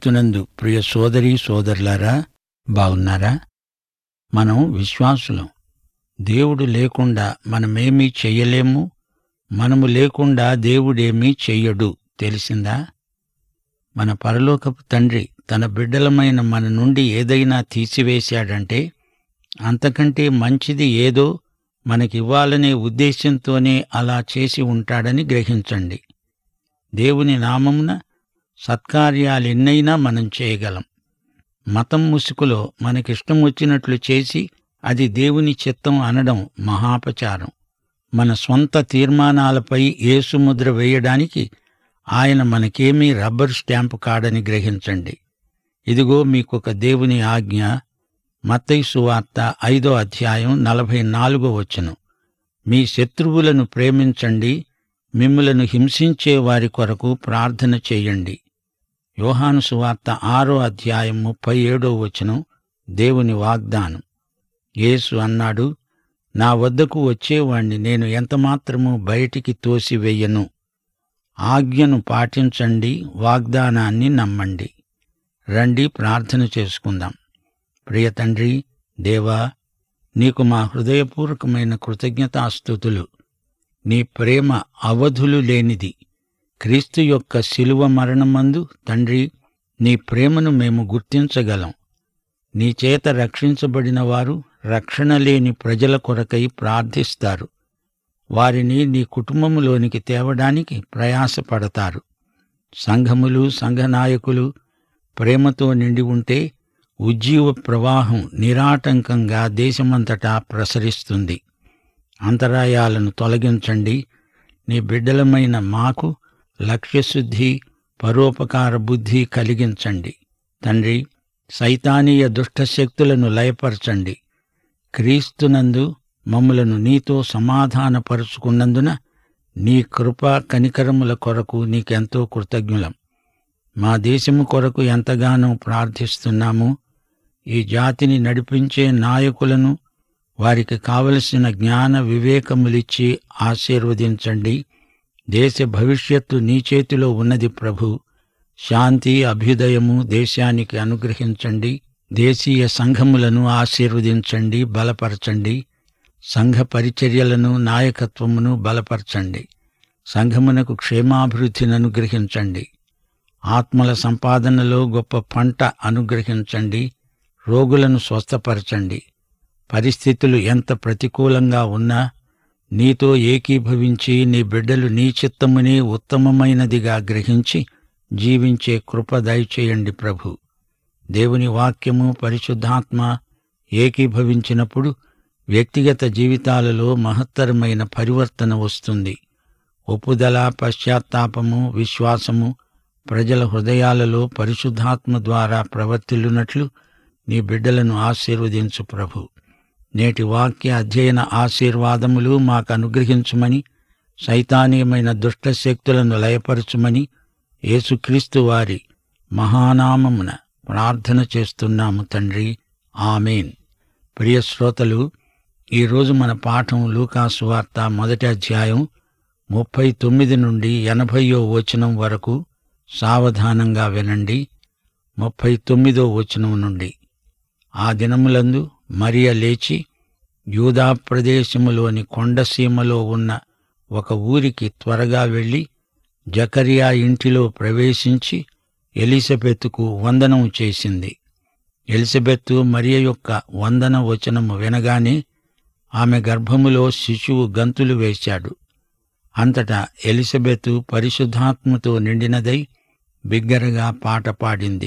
క్రీస్తునందు ప్రియ సోదరి సోదరులారా బాగున్నారా మనం విశ్వాసులం దేవుడు లేకుండా మనమేమీ చెయ్యలేము మనము లేకుండా దేవుడేమీ చెయ్యడు తెలిసిందా మన పరలోకపు తండ్రి తన బిడ్డలమైన మన నుండి ఏదైనా తీసివేశాడంటే అంతకంటే మంచిది ఏదో మనకివ్వాలనే ఉద్దేశంతోనే అలా చేసి ఉంటాడని గ్రహించండి దేవుని నామమున సత్కార్యాలెన్నైనా మనం చేయగలం మతం ముసుగులో మనకిష్టం వచ్చినట్లు చేసి అది దేవుని చిత్తం అనడం మహాపచారం మన స్వంత తీర్మానాలపై ఏసుముద్ర వేయడానికి ఆయన మనకేమీ రబ్బర్ స్టాంపు కాడని గ్రహించండి ఇదిగో మీకొక దేవుని ఆజ్ఞ మత్తయి సువార్త ఐదో అధ్యాయం నలభై నాలుగో వచనం మీ శత్రువులను ప్రేమించండి మిమ్ములను హింసించే వారి కొరకు ప్రార్థన చేయండి యోహాను సువార్త ఆరో అధ్యాయం ముప్పై ఏడో వచనం దేవుని వాగ్దానం యేసు అన్నాడు నా వద్దకు వచ్చేవాణ్ణి నేను ఎంతమాత్రము బయటికి తోసివేయను ఆజ్ఞను పాటించండి వాగ్దానాన్ని నమ్మండి రండి ప్రార్థన చేసుకుందాం ప్రియ తండ్రి దేవా నీకు మా హృదయపూర్వకమైన కృతజ్ఞతాస్థుతులు నీ ప్రేమ అవధులు లేనిది క్రీస్తు యొక్క శిలువ మరణమందు తండ్రి నీ ప్రేమను మేము గుర్తించగలం నీ చేత రక్షించబడిన వారు రక్షణ లేని ప్రజల కొరకై ప్రార్థిస్తారు వారిని నీ కుటుంబములోనికి తేవడానికి ప్రయాసపడతారు సంఘములు సంఘనాయకులు ప్రేమతో నిండి ఉంటే ఉజ్జీవ ప్రవాహం నిరాటంకంగా దేశమంతటా ప్రసరిస్తుంది అంతరాయాలను తొలగించండి నీ బిడ్డలమైన మాకు లక్ష్యశుద్ధి పరోపకార బుద్ధి కలిగించండి తండ్రి సైతానీయ దుష్టశక్తులను లయపరచండి క్రీస్తునందు మమ్ములను నీతో సమాధానపరుచుకున్నందున నీ కృప కనికరముల కొరకు నీకెంతో కృతజ్ఞులం మా దేశము కొరకు ఎంతగానో ప్రార్థిస్తున్నాము ఈ జాతిని నడిపించే నాయకులను వారికి కావలసిన జ్ఞాన వివేకములిచ్చి ఆశీర్వదించండి దేశ భవిష్యత్తు నీ చేతిలో ఉన్నది ప్రభు శాంతి అభ్యుదయము దేశానికి అనుగ్రహించండి దేశీయ సంఘములను ఆశీర్వదించండి బలపరచండి సంఘ పరిచర్యలను నాయకత్వమును బలపరచండి సంఘమునకు క్షేమాభివృద్ధిని అనుగ్రహించండి ఆత్మల సంపాదనలో గొప్ప పంట అనుగ్రహించండి రోగులను స్వస్థపరచండి పరిస్థితులు ఎంత ప్రతికూలంగా ఉన్నా నీతో ఏకీభవించి నీ బిడ్డలు నీ చిత్తమునే ఉత్తమమైనదిగా గ్రహించి జీవించే కృప దయచేయండి ప్రభు దేవుని వాక్యము పరిశుద్ధాత్మ ఏకీభవించినప్పుడు వ్యక్తిగత జీవితాలలో మహత్తరమైన పరివర్తన వస్తుంది ఒప్పుదల పశ్చాత్తాపము విశ్వాసము ప్రజల హృదయాలలో పరిశుద్ధాత్మ ద్వారా ప్రవర్తిల్లునట్లు నీ బిడ్డలను ఆశీర్వదించు ప్రభు నేటి వాక్య అధ్యయన ఆశీర్వాదములు మాకు అనుగ్రహించుమని సైతానీయమైన దుష్టశక్తులను లయపరచుమని యేసుక్రీస్తు వారి మహానామమున ప్రార్థన చేస్తున్నాము తండ్రి ఆమెన్ ప్రియ శ్రోతలు ఈరోజు మన పాఠం లూకాసు వార్త మొదటి అధ్యాయం ముప్పై తొమ్మిది నుండి ఎనభయో వచనం వరకు సావధానంగా వినండి ముప్పై తొమ్మిదో వచనం నుండి ఆ దినములందు మరియ లేచి యూదా ప్రదేశములోని కొండసీమలో ఉన్న ఒక ఊరికి త్వరగా వెళ్ళి జకరియా ఇంటిలో ప్రవేశించి ఎలిజబెత్తుకు వందనం చేసింది ఎలిజబెత్తు మరియ యొక్క వందన వచనము వినగానే ఆమె గర్భములో శిశువు గంతులు వేశాడు అంతటా ఎలిజబెతు పరిశుద్ధాత్మతో నిండినదై బిగ్గరగా పాట పాడింది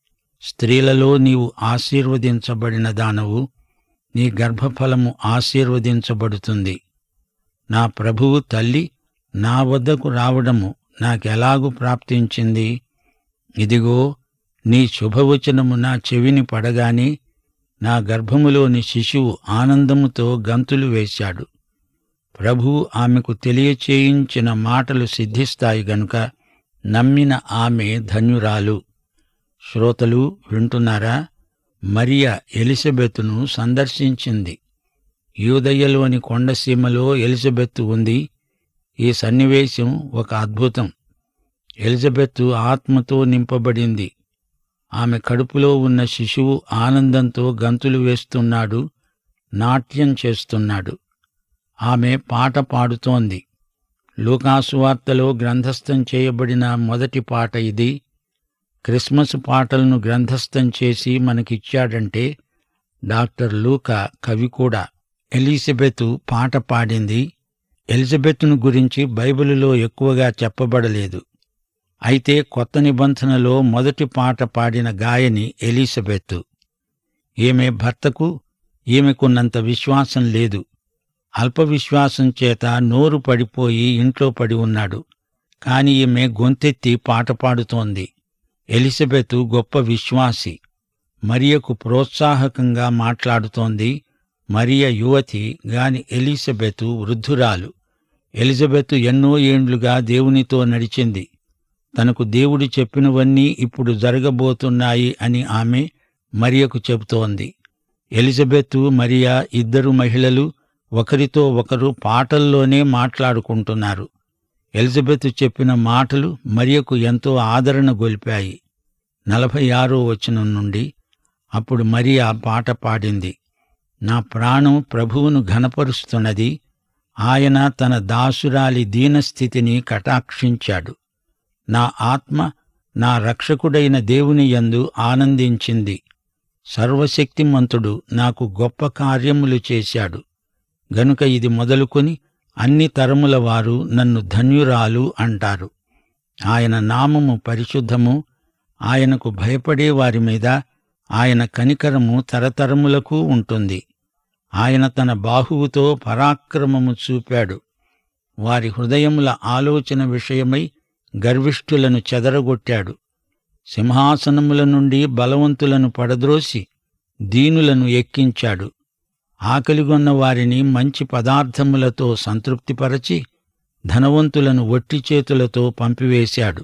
స్త్రీలలో నీవు ఆశీర్వదించబడిన దానవు నీ గర్భఫలము ఆశీర్వదించబడుతుంది నా ప్రభువు తల్లి నా వద్దకు రావడము నాకెలాగు ప్రాప్తించింది ఇదిగో నీ శుభవచనము నా చెవిని పడగానే నా గర్భములోని శిశువు ఆనందముతో గంతులు వేశాడు ప్రభు ఆమెకు తెలియచేయించిన మాటలు సిద్ధిస్తాయి గనుక నమ్మిన ఆమె ధన్యురాలు శ్రోతలు వింటున్నారా మరియ ఎలిజబెత్తును సందర్శించింది యూదయ్యలోని కొండసీమలో ఎలిజబెత్తు ఉంది ఈ సన్నివేశం ఒక అద్భుతం ఎలిజబెత్తు ఆత్మతో నింపబడింది ఆమె కడుపులో ఉన్న శిశువు ఆనందంతో గంతులు వేస్తున్నాడు నాట్యం చేస్తున్నాడు ఆమె పాట పాడుతోంది లూకాసు వార్తలో గ్రంథస్థం చేయబడిన మొదటి పాట ఇది క్రిస్మస్ పాటలను గ్రంథస్థం చేసి మనకిచ్చాడంటే డాక్టర్ లూకా కవి కూడా ఎలిజబెతు పాట పాడింది ఎలిజబెత్ను గురించి బైబిలులో ఎక్కువగా చెప్పబడలేదు అయితే కొత్త నిబంధనలో మొదటి పాట పాడిన గాయని ఎలిజబెత్ ఈమె భర్తకు ఈమెకున్నంత విశ్వాసం లేదు అల్ప విశ్వాసం చేత నోరు పడిపోయి ఇంట్లో పడి ఉన్నాడు కాని ఈమె గొంతెత్తి పాట పాడుతోంది ఎలిజబెత్ గొప్ప విశ్వాసి మరియకు ప్రోత్సాహకంగా మాట్లాడుతోంది మరియ యువతి గాని ఎలిజబెత్ వృద్ధురాలు ఎలిజబెత్ ఎన్నో ఏండ్లుగా దేవునితో నడిచింది తనకు దేవుడు చెప్పినవన్నీ ఇప్పుడు జరగబోతున్నాయి అని ఆమె మరియకు చెబుతోంది ఎలిజబెత్ మరియా ఇద్దరు మహిళలు ఒకరితో ఒకరు పాటల్లోనే మాట్లాడుకుంటున్నారు ఎలిజబెత్ చెప్పిన మాటలు మరియకు ఎంతో ఆదరణ గొలిపాయి నలభై ఆరో వచనం నుండి అప్పుడు మరియా పాట పాడింది నా ప్రాణం ప్రభువును ఘనపరుస్తున్నది ఆయన తన దాసురాలి దీనస్థితిని కటాక్షించాడు నా ఆత్మ నా రక్షకుడైన దేవుని యందు ఆనందించింది సర్వశక్తిమంతుడు నాకు గొప్ప కార్యములు చేశాడు గనుక ఇది మొదలుకొని అన్ని తరముల వారు నన్ను ధన్యురాలు అంటారు ఆయన నామము పరిశుద్ధము ఆయనకు భయపడే వారి మీద ఆయన కనికరము తరతరములకు ఉంటుంది ఆయన తన బాహువుతో పరాక్రమము చూపాడు వారి హృదయముల ఆలోచన విషయమై గర్విష్ఠులను చెదరగొట్టాడు సింహాసనముల నుండి బలవంతులను పడద్రోసి దీనులను ఎక్కించాడు ఆకలిగొన్న వారిని మంచి పదార్థములతో సంతృప్తిపరచి ధనవంతులను ఒట్టి చేతులతో పంపివేశాడు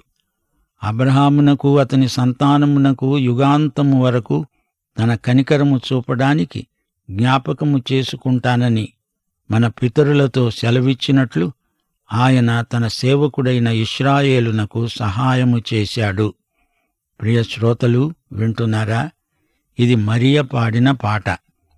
అబ్రహామునకు అతని సంతానమునకు యుగాంతము వరకు తన కనికరము చూపడానికి జ్ఞాపకము చేసుకుంటానని మన పితరులతో సెలవిచ్చినట్లు ఆయన తన సేవకుడైన ఇస్రాయేలునకు సహాయము చేశాడు ప్రియ శ్రోతలు వింటున్నారా ఇది మరియ పాడిన పాట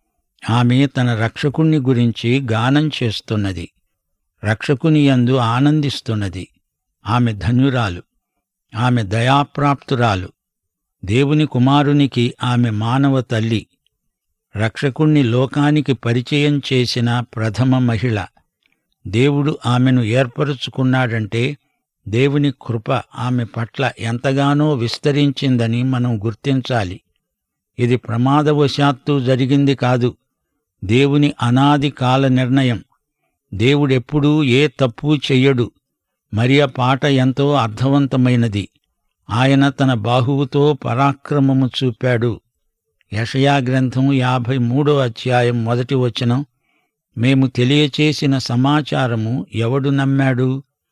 ఆమె తన రక్షకుణ్ణి గురించి గానం చేస్తున్నది రక్షకుని యందు ఆనందిస్తున్నది ఆమె ధన్యురాలు ఆమె దయాప్రాప్తురాలు దేవుని కుమారునికి ఆమె మానవ తల్లి రక్షకుణ్ణి లోకానికి పరిచయం చేసిన ప్రథమ మహిళ దేవుడు ఆమెను ఏర్పరుచుకున్నాడంటే దేవుని కృప ఆమె పట్ల ఎంతగానో విస్తరించిందని మనం గుర్తించాలి ఇది ప్రమాదవశాత్తు జరిగింది కాదు దేవుని అనాది కాల నిర్ణయం దేవుడెప్పుడూ ఏ తప్పు చెయ్యడు మరియ పాట ఎంతో అర్థవంతమైనది ఆయన తన బాహువుతో పరాక్రమము చూపాడు యషయా గ్రంథం యాభై మూడో అధ్యాయం మొదటి వచనం మేము తెలియచేసిన సమాచారము ఎవడు నమ్మాడు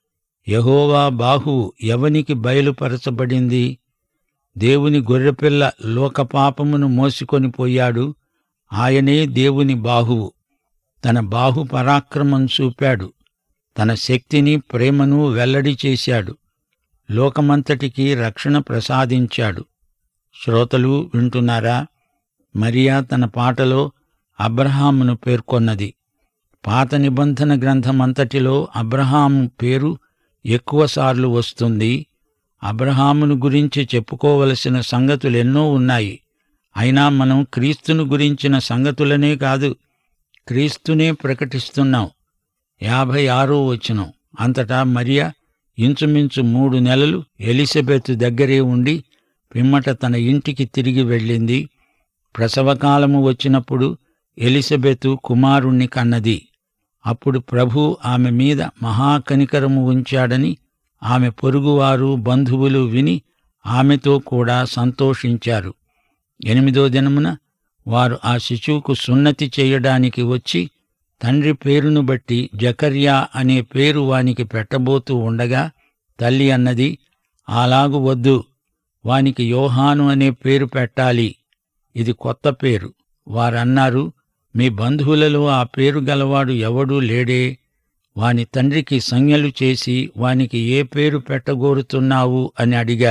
యహోవా బాహువు ఎవనికి బయలుపరచబడింది దేవుని గొర్రెపిల్ల లోకపాపమును మోసుకొని పోయాడు ఆయనే దేవుని బాహువు తన బాహు పరాక్రమం చూపాడు తన శక్తిని ప్రేమను వెల్లడి చేశాడు లోకమంతటికి రక్షణ ప్రసాదించాడు శ్రోతలు వింటున్నారా మరియా తన పాటలో అబ్రహామును పేర్కొన్నది పాత నిబంధన గ్రంథమంతటిలో అబ్రహాము పేరు ఎక్కువసార్లు వస్తుంది అబ్రహామును గురించి చెప్పుకోవలసిన సంగతులెన్నో ఉన్నాయి అయినా మనం క్రీస్తును గురించిన సంగతులనే కాదు క్రీస్తునే ప్రకటిస్తున్నాం యాభై ఆరో వచనం అంతటా మరియా ఇంచుమించు మూడు నెలలు ఎలిజబెత్ దగ్గరే ఉండి పిమ్మట తన ఇంటికి తిరిగి వెళ్ళింది ప్రసవకాలము వచ్చినప్పుడు ఎలిజబెతు కుమారుణ్ణి కన్నది అప్పుడు ప్రభు ఆమె మీద మహాకనికరము ఉంచాడని ఆమె పొరుగువారు బంధువులు విని ఆమెతో కూడా సంతోషించారు ఎనిమిదో దినమున వారు ఆ శిశువుకు సున్నతి చేయడానికి వచ్చి తండ్రి పేరును బట్టి జకర్యా అనే పేరు వానికి పెట్టబోతూ ఉండగా తల్లి అన్నది అలాగు వద్దు వానికి యోహాను అనే పేరు పెట్టాలి ఇది కొత్త పేరు వారన్నారు మీ బంధువులలో ఆ పేరు గలవాడు ఎవడూ లేడే వాని తండ్రికి సంజ్ఞలు చేసి వానికి ఏ పేరు పెట్టగోరుతున్నావు అని అడిగారు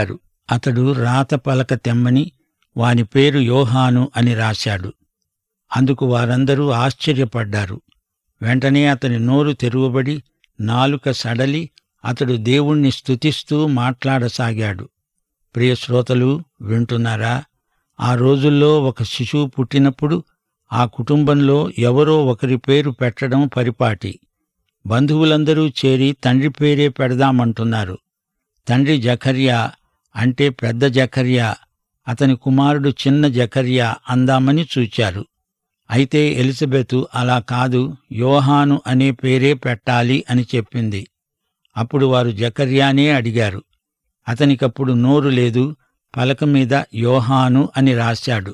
అతడు రాత పలక తెమ్మని వాని పేరు యోహాను అని రాశాడు అందుకు వారందరూ ఆశ్చర్యపడ్డారు వెంటనే అతని నోరు తెరువబడి నాలుక సడలి అతడు దేవుణ్ణి స్తుతిస్తూ మాట్లాడసాగాడు ప్రియ శ్రోతలు వింటున్నారా ఆ రోజుల్లో ఒక శిశువు పుట్టినప్పుడు ఆ కుటుంబంలో ఎవరో ఒకరి పేరు పెట్టడం పరిపాటి బంధువులందరూ చేరి తండ్రి పేరే పెడదామంటున్నారు తండ్రి జకర్యా అంటే పెద్ద జకర్యా అతని కుమారుడు చిన్న జకర్యా అందామని చూచారు అయితే ఎలిజబెతు అలా కాదు యోహాను అనే పేరే పెట్టాలి అని చెప్పింది అప్పుడు వారు జకర్యానే అడిగారు అతనికప్పుడు నోరు లేదు పలక మీద యోహాను అని రాశాడు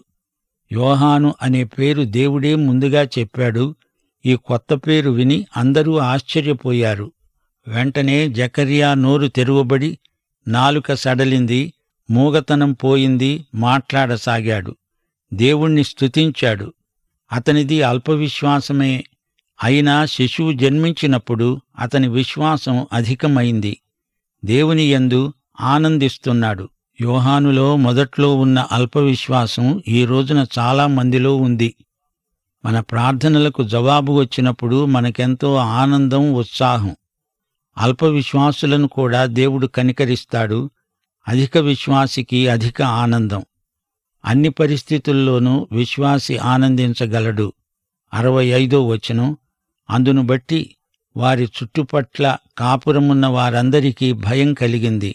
యోహాను అనే పేరు దేవుడే ముందుగా చెప్పాడు ఈ కొత్త పేరు విని అందరూ ఆశ్చర్యపోయారు వెంటనే జకర్యా నోరు తెరువబడి నాలుక సడలింది మూగతనం పోయింది మాట్లాడసాగాడు దేవుణ్ణి స్తుతించాడు అతనిది అల్పవిశ్వాసమే అయినా శిశువు జన్మించినప్పుడు అతని విశ్వాసం అధికమైంది దేవుని యందు ఆనందిస్తున్నాడు యోహానులో మొదట్లో ఉన్న అల్పవిశ్వాసం ఈ రోజున చాలా మందిలో ఉంది మన ప్రార్థనలకు జవాబు వచ్చినప్పుడు మనకెంతో ఆనందం ఉత్సాహం అల్పవిశ్వాసులను కూడా దేవుడు కనికరిస్తాడు అధిక విశ్వాసికి అధిక ఆనందం అన్ని పరిస్థితుల్లోనూ విశ్వాసి ఆనందించగలడు అరవై ఐదో వచనం అందును బట్టి వారి చుట్టుపట్ల కాపురమున్న వారందరికీ భయం కలిగింది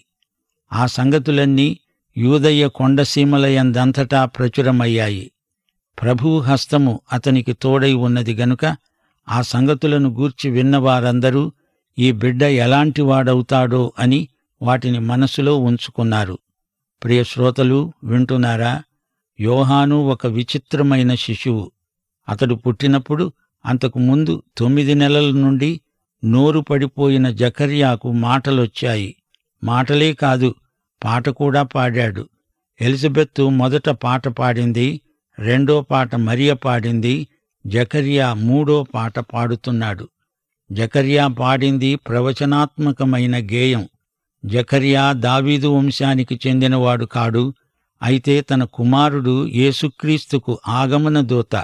ఆ సంగతులన్నీ యూదయ్య కొండసీమలయందంతటా ప్రచురమయ్యాయి ప్రభువు హస్తము అతనికి తోడై ఉన్నది గనుక ఆ సంగతులను గూర్చి విన్నవారందరూ ఈ బిడ్డ ఎలాంటి వాడవుతాడో అని వాటిని మనసులో ఉంచుకున్నారు ప్రియ శ్రోతలు వింటున్నారా యోహాను ఒక విచిత్రమైన శిశువు అతడు పుట్టినప్పుడు అంతకు ముందు తొమ్మిది నెలల నుండి నోరు పడిపోయిన జకర్యాకు మాటలొచ్చాయి మాటలే కాదు పాట కూడా పాడాడు ఎలిజబెత్తు మొదట పాట పాడింది రెండో పాట మరియ పాడింది జకర్యా మూడో పాట పాడుతున్నాడు జకర్యా పాడింది ప్రవచనాత్మకమైన గేయం జకర్యా దావీదు వంశానికి చెందినవాడు కాడు అయితే తన కుమారుడు యేసుక్రీస్తుకు ఆగమన దూత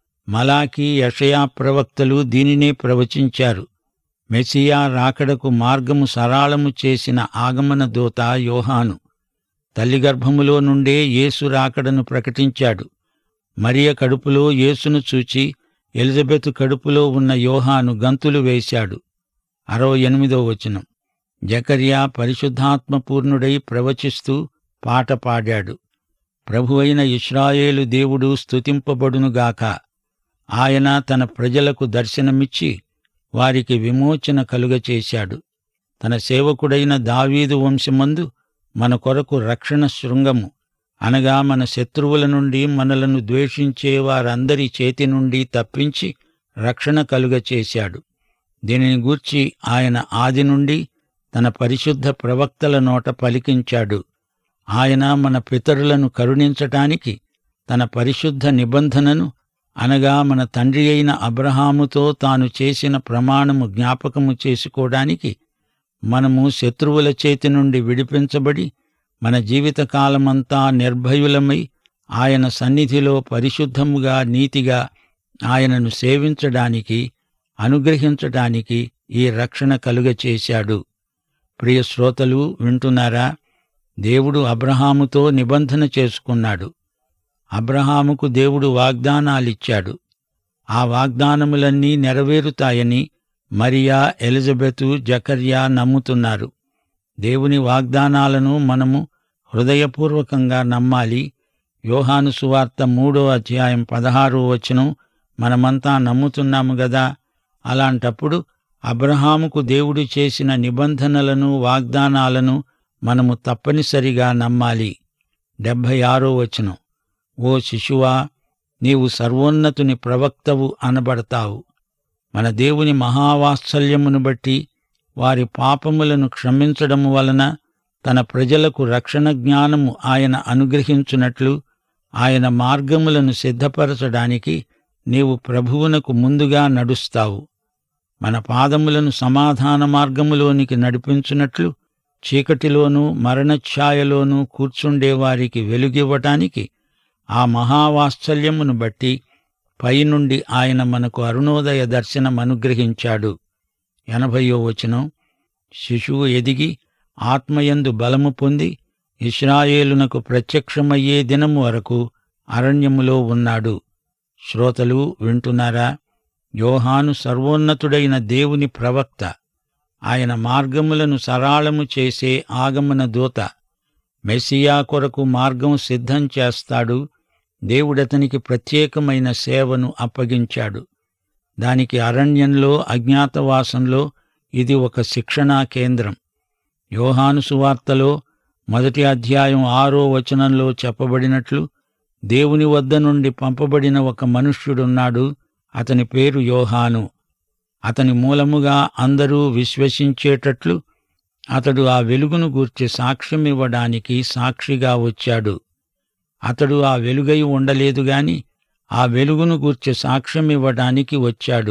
మలాకి యషయా ప్రవక్తలు దీనినే ప్రవచించారు మెసియా రాకడకు మార్గము సరాళము చేసిన ఆగమన దూత యోహాను తల్లి గర్భములో నుండే యేసు రాకడను ప్రకటించాడు మరియ కడుపులో యేసును చూచి ఎలిజబెతు కడుపులో ఉన్న యోహాను గంతులు వేశాడు అరవై ఎనిమిదో వచనం జకర్యా పరిశుద్ధాత్మ పూర్ణుడై ప్రవచిస్తూ పాట పాడాడు ప్రభువైన ఇస్రాయేలు దేవుడు స్తుతింపబడునుగాక ఆయన తన ప్రజలకు దర్శనమిచ్చి వారికి విమోచన కలుగచేశాడు తన సేవకుడైన దావీదు వంశమందు మన కొరకు రక్షణ శృంగము అనగా మన శత్రువుల నుండి మనలను ద్వేషించే వారందరి చేతి నుండి తప్పించి రక్షణ కలుగచేశాడు దీనిని గూర్చి ఆయన ఆది నుండి తన పరిశుద్ధ ప్రవక్తల నోట పలికించాడు ఆయన మన పితరులను కరుణించటానికి తన పరిశుద్ధ నిబంధనను అనగా మన తండ్రి అయిన అబ్రహాముతో తాను చేసిన ప్రమాణము జ్ఞాపకము చేసుకోవడానికి మనము శత్రువుల చేతి నుండి విడిపించబడి మన జీవితకాలమంతా నిర్భయులమై ఆయన సన్నిధిలో పరిశుద్ధముగా నీతిగా ఆయనను సేవించడానికి అనుగ్రహించడానికి ఈ రక్షణ కలుగచేశాడు ప్రియ శ్రోతలు వింటున్నారా దేవుడు అబ్రహాముతో నిబంధన చేసుకున్నాడు అబ్రహాముకు దేవుడు వాగ్దానాలిచ్చాడు ఆ వాగ్దానములన్నీ నెరవేరుతాయని మరియా ఎలిజబెతు జకర్యా నమ్ముతున్నారు దేవుని వాగ్దానాలను మనము హృదయపూర్వకంగా నమ్మాలి యోహాను సువార్త మూడో అధ్యాయం పదహారో వచనం మనమంతా నమ్ముతున్నాము గదా అలాంటప్పుడు అబ్రహాముకు దేవుడు చేసిన నిబంధనలను వాగ్దానాలను మనము తప్పనిసరిగా నమ్మాలి డెబ్భై ఆరో వచనం ఓ శిశువా నీవు సర్వోన్నతుని ప్రవక్తవు అనబడతావు మన దేవుని మహావాత్సల్యమును బట్టి వారి పాపములను క్షమించడము వలన తన ప్రజలకు రక్షణ జ్ఞానము ఆయన అనుగ్రహించున్నట్లు ఆయన మార్గములను సిద్ధపరచడానికి నీవు ప్రభువునకు ముందుగా నడుస్తావు మన పాదములను సమాధాన మార్గములోనికి నడిపించున్నట్లు చీకటిలోనూ మరణఛాయలోనూ కూర్చుండేవారికి వెలుగివ్వటానికి ఆ మహావాత్సల్యమును బట్టి పైనుండి ఆయన మనకు అరుణోదయ దర్శనం అనుగ్రహించాడు ఎనభయో వచనం శిశువు ఎదిగి ఆత్మయందు బలము పొంది ఇస్రాయేలునకు ప్రత్యక్షమయ్యే దినము వరకు అరణ్యములో ఉన్నాడు శ్రోతలు వింటున్నారా యోహాను సర్వోన్నతుడైన దేవుని ప్రవక్త ఆయన మార్గములను సరాళము చేసే ఆగమన దూత మెస్సియా కొరకు మార్గం సిద్ధం చేస్తాడు దేవుడతనికి ప్రత్యేకమైన సేవను అప్పగించాడు దానికి అరణ్యంలో అజ్ఞాతవాసంలో ఇది ఒక శిక్షణా కేంద్రం యోహాను సువార్తలో మొదటి అధ్యాయం ఆరో వచనంలో చెప్పబడినట్లు దేవుని వద్ద నుండి పంపబడిన ఒక మనుష్యుడున్నాడు అతని పేరు యోహాను అతని మూలముగా అందరూ విశ్వసించేటట్లు అతడు ఆ వెలుగును గూర్చి సాక్ష్యమివ్వడానికి సాక్షిగా వచ్చాడు అతడు ఆ వెలుగై ఉండలేదు గాని ఆ వెలుగును గూర్చి సాక్ష్యమివ్వడానికి వచ్చాడు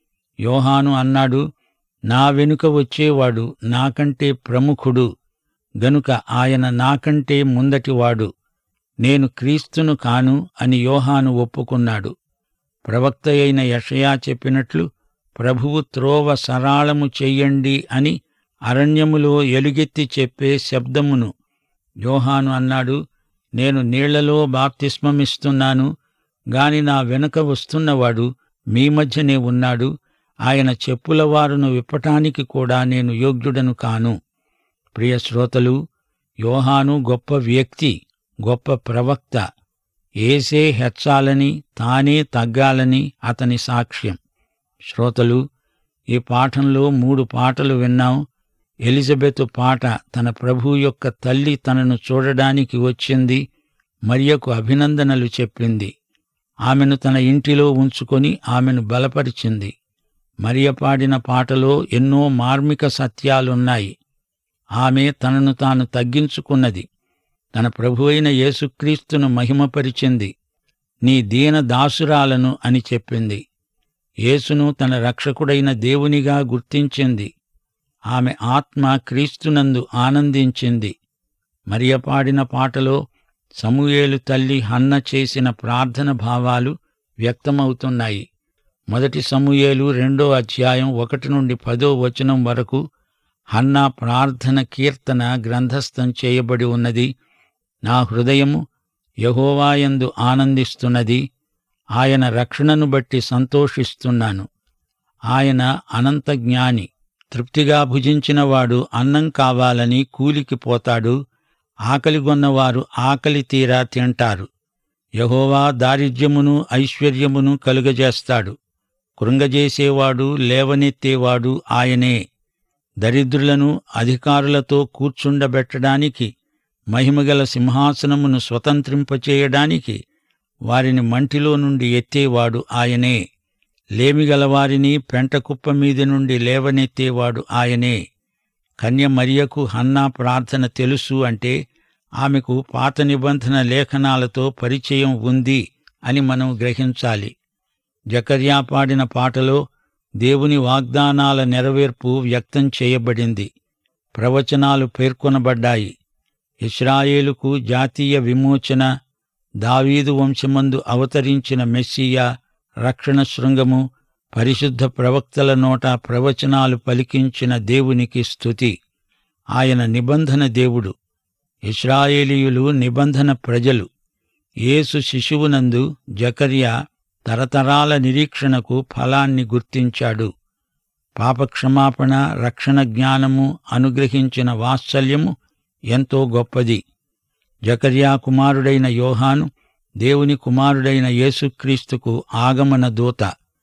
యోహాను అన్నాడు నా వెనుక వచ్చేవాడు నాకంటే ప్రముఖుడు గనుక ఆయన నాకంటే ముందటివాడు నేను క్రీస్తును కాను అని యోహాను ఒప్పుకున్నాడు ప్రవక్త అయిన యషయా చెప్పినట్లు ప్రభువు త్రోవ సరాళము చెయ్యండి అని అరణ్యములో ఎలుగెత్తి చెప్పే శబ్దమును యోహాను అన్నాడు నేను నీళ్లలో బాప్తిస్మమిస్తున్నాను గాని నా వెనుక వస్తున్నవాడు మీ మధ్యనే ఉన్నాడు ఆయన చెప్పుల వారును విప్పటానికి కూడా నేను యోగ్యుడను కాను ప్రియ శ్రోతలు యోహాను గొప్ప వ్యక్తి గొప్ప ప్రవక్త ఏసే హెచ్చాలని తానే తగ్గాలని అతని సాక్ష్యం శ్రోతలు ఈ పాఠంలో మూడు పాటలు విన్నాం ఎలిజబెత్ పాట తన ప్రభు యొక్క తల్లి తనను చూడడానికి వచ్చింది మరియకు అభినందనలు చెప్పింది ఆమెను తన ఇంటిలో ఉంచుకొని ఆమెను బలపరిచింది మరియ పాడిన పాటలో ఎన్నో మార్మిక సత్యాలున్నాయి ఆమె తనను తాను తగ్గించుకున్నది తన ప్రభు అయిన యేసుక్రీస్తును మహిమపరిచింది నీ దీన దాసురాలను అని చెప్పింది యేసును తన రక్షకుడైన దేవునిగా గుర్తించింది ఆమె ఆత్మ క్రీస్తునందు ఆనందించింది మరియ పాడిన పాటలో సమూయేలు తల్లి హన్న చేసిన ప్రార్థన భావాలు వ్యక్తమవుతున్నాయి మొదటి సమూయేలు రెండో అధ్యాయం ఒకటి నుండి పదో వచనం వరకు హన్నా ప్రార్థన కీర్తన గ్రంథస్థం చేయబడి ఉన్నది నా హృదయము యహోవాయందు ఆనందిస్తున్నది ఆయన రక్షణను బట్టి సంతోషిస్తున్నాను ఆయన అనంత జ్ఞాని తృప్తిగా భుజించినవాడు అన్నం కావాలని కూలికి పోతాడు ఆకలిగొన్నవారు ఆకలి తీరా తింటారు యహోవా దారిద్ర్యమును ఐశ్వర్యమును కలుగజేస్తాడు కృంగజేసేవాడు లేవనెత్తేవాడు ఆయనే దరిద్రులను అధికారులతో కూర్చుండబెట్టడానికి మహిమగల సింహాసనమును స్వతంత్రింపచేయడానికి వారిని మంటిలో నుండి ఎత్తేవాడు ఆయనే లేమిగలవారిని పెంటకుప్ప మీద నుండి లేవనెత్తేవాడు ఆయనే కన్య మరియకు హన్నా ప్రార్థన తెలుసు అంటే ఆమెకు పాత నిబంధన లేఖనాలతో పరిచయం ఉంది అని మనం గ్రహించాలి జకర్యా పాడిన పాటలో దేవుని వాగ్దానాల నెరవేర్పు వ్యక్తం చేయబడింది ప్రవచనాలు పేర్కొనబడ్డాయి ఇస్రాయేలుకు జాతీయ విమోచన దావీదు వంశమందు అవతరించిన మెస్సియా రక్షణ శృంగము పరిశుద్ధ ప్రవక్తల నోట ప్రవచనాలు పలికించిన దేవునికి స్తుతి ఆయన నిబంధన దేవుడు ఇస్రాయేలీయులు నిబంధన ప్రజలు యేసు శిశువునందు జకర్యా తరతరాల నిరీక్షణకు ఫలాన్ని గుర్తించాడు పాపక్షమాపణ రక్షణ జ్ఞానము అనుగ్రహించిన వాత్సల్యము ఎంతో గొప్పది జకర్యా కుమారుడైన యోహాను దేవుని కుమారుడైన యేసుక్రీస్తుకు ఆగమన దూత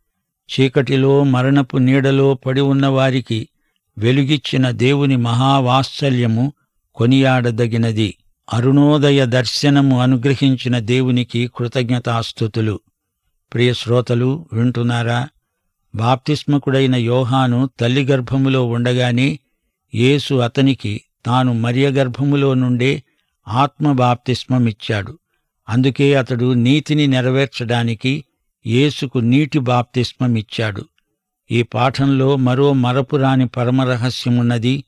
చీకటిలో మరణపు నీడలో పడి ఉన్నవారికి వెలుగిచ్చిన దేవుని మహావాత్సల్యము కొనియాడదగినది అరుణోదయ దర్శనము అనుగ్రహించిన దేవునికి కృతజ్ఞతాస్థుతులు ప్రియ శ్రోతలు వింటున్నారా బాప్తిస్మకుడైన యోహాను తల్లి గర్భములో ఉండగానే యేసు అతనికి తాను మరియ గర్భములో నుండే ఆత్మ బాప్తిస్మమిచ్చాడు అందుకే అతడు నీతిని నెరవేర్చడానికి యేసుకు నీటి బాప్తిస్మమిచ్చాడు ఈ పాఠంలో మరో మరపురాని పరమరహస్యమున్నది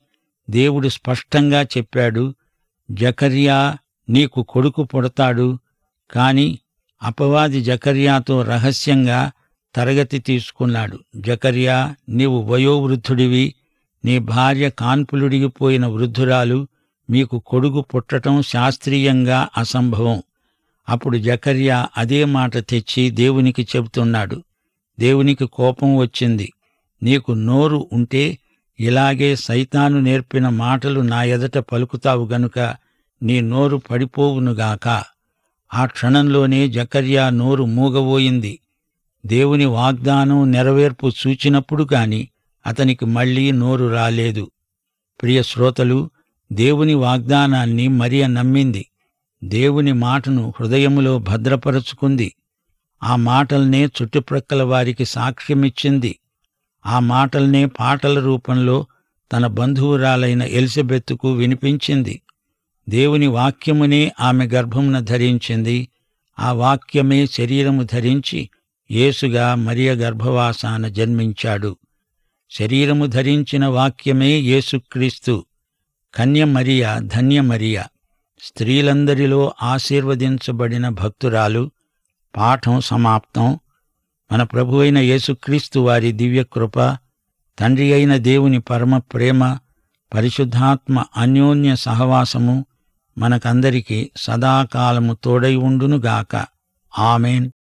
దేవుడు స్పష్టంగా చెప్పాడు జకర్యా నీకు కొడుకు పుడతాడు కాని అపవాది జకర్యాతో రహస్యంగా తరగతి తీసుకున్నాడు జకర్యా నీవు వయోవృద్ధుడివి నీ భార్య కాన్పులుడిగిపోయిన వృద్ధురాలు మీకు కొడుకు పుట్టటం శాస్త్రీయంగా అసంభవం అప్పుడు జకర్యా అదే మాట తెచ్చి దేవునికి చెబుతున్నాడు దేవునికి కోపం వచ్చింది నీకు నోరు ఉంటే ఇలాగే సైతాను నేర్పిన మాటలు నా ఎదట పలుకుతావు గనుక నీ నోరు పడిపోవునుగాక ఆ క్షణంలోనే జకర్యా నోరు మూగబోయింది దేవుని వాగ్దానం నెరవేర్పు సూచినప్పుడు గాని అతనికి మళ్లీ నోరు రాలేదు ప్రియ శ్రోతలు దేవుని వాగ్దానాన్ని మరియ నమ్మింది దేవుని మాటను హృదయములో భద్రపరుచుకుంది ఆ మాటల్నే చుట్టుప్రక్కల వారికి సాక్ష్యమిచ్చింది ఆ మాటల్నే పాటల రూపంలో తన బంధువురాలైన ఎలిజబెత్తుకు వినిపించింది దేవుని వాక్యమునే ఆమె గర్భమున ధరించింది ఆ వాక్యమే శరీరము ధరించి యేసుగా మరియ గర్భవాసాన జన్మించాడు శరీరము ధరించిన వాక్యమే యేసుక్రీస్తు కన్య మరియ ధన్య మరియ స్త్రీలందరిలో ఆశీర్వదించబడిన భక్తురాలు పాఠం సమాప్తం మన ప్రభువైన యేసుక్రీస్తు వారి దివ్యకృప తండ్రి అయిన దేవుని పరమ ప్రేమ పరిశుద్ధాత్మ అన్యోన్య సహవాసము మనకందరికీ సదాకాలము తోడై ఉండునుగాక ఆమెన్